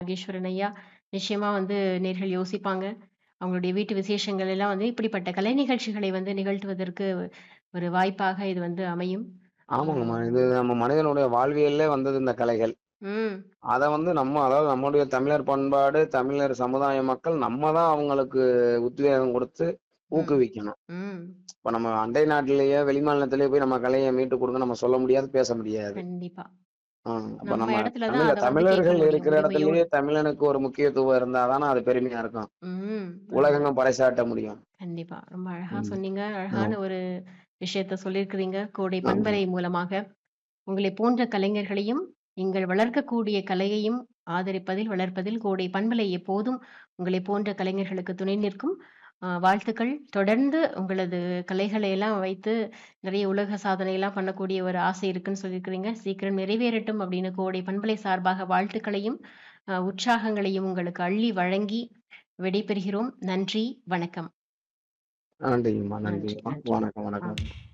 நாகேஸ்வரன் ஐயா. நிச்சயமா வந்து நேயர்கள் யோசிப்பாங்க. அவங்களுடைய வீட்டு விசேஷங்கள் எல்லாம் வந்து இப்படிப்பட்ட கலை நிகழ்ச்சிகளை வந்து நிகழ்த்துவதற்கு ஒரு வாய்ப்பாக இது வந்து அமையும். ஆ. ஆமாங்கம்மா. இது நம்ம மனிதனுடைய வாழ்வியல்லே வந்தது இந்த கலைகள். ம். அத வந்து நம்ம அதாவது நம்முடைய தமிழர் பண்பாடு, தமிழர் சமுதாய மக்கள் நம்ம தான் அவங்களுக்கு உத்வேகம் குடுத்து ம். ஊக்குவிக்கணும். ம். இப்ப நம்ம அண்டை நாட்டிலேயோ, வெளிமாநிலத்திலேயோ போய் நம்ம கலைய மீட்டுக் குடுங்க நம்ம சொல்ல முடியாது, பேச முடியாது. கண்டிப்பா. ஆ அப்ப நம்ம நம்ம இடத்துல தான் தமிழ அத வந்து கேட்க தமிழர்கள் முடியும் இருக்கிற உரிமையோடு. இடத்திலேயே தமிழனுக்கு ஒரு முக்கியத்துவம் இருந்தா தானே அது பெருமையா இருக்கும். ம். ஆமா. உலகெங்கும் பறைசாட்ட முடியும். கண்டிப்பா. ரொம்ப அழகா ம். சொன்னீங்க. அழகான ஆமா. ஒரு விஷயத்த சொல்லியிருக்கிறீங்க. கோடை ஆமாங்க. பண்பலை மூலமாக. உங்களைப் போன்ற கலைஞர்களையும், நீங்கள் வளர்க்கக்கூடிய கலையையும் ஆதரிப்பதில், வளர்ப்பதில் கோடை பண்பலை எப்போதும் உங்களைப் போன்ற கலைஞர்களுக்கு துணை நிற்கும். அ வாழ்த்துக்கள். தொடர்ந்து உங்களது கலைகளை எல்லாம் வைத்து நிறைய உலக சாதனையெல்லாம் பண்ணக்கூடிய ஒரு ஆசை இருக்குன்னு சொல்லியிருக்கிறீங்க. சீக்கிரம் நிறைவேறட்டும் அப்படின்னு கோடை பண்பலை சார்பாக வாழ்த்துக்களையும், அ உற்சாகங்களையும் உங்களுக்கு அள்ளி வழங்கி விடைபெறுகிறோம். நன்றி, வணக்கம். நன்றிங்கம்மா. நன்றி, நன்றிங்கம்மா. நன்றி. வணக்கம், ஆ. வணக்கம்.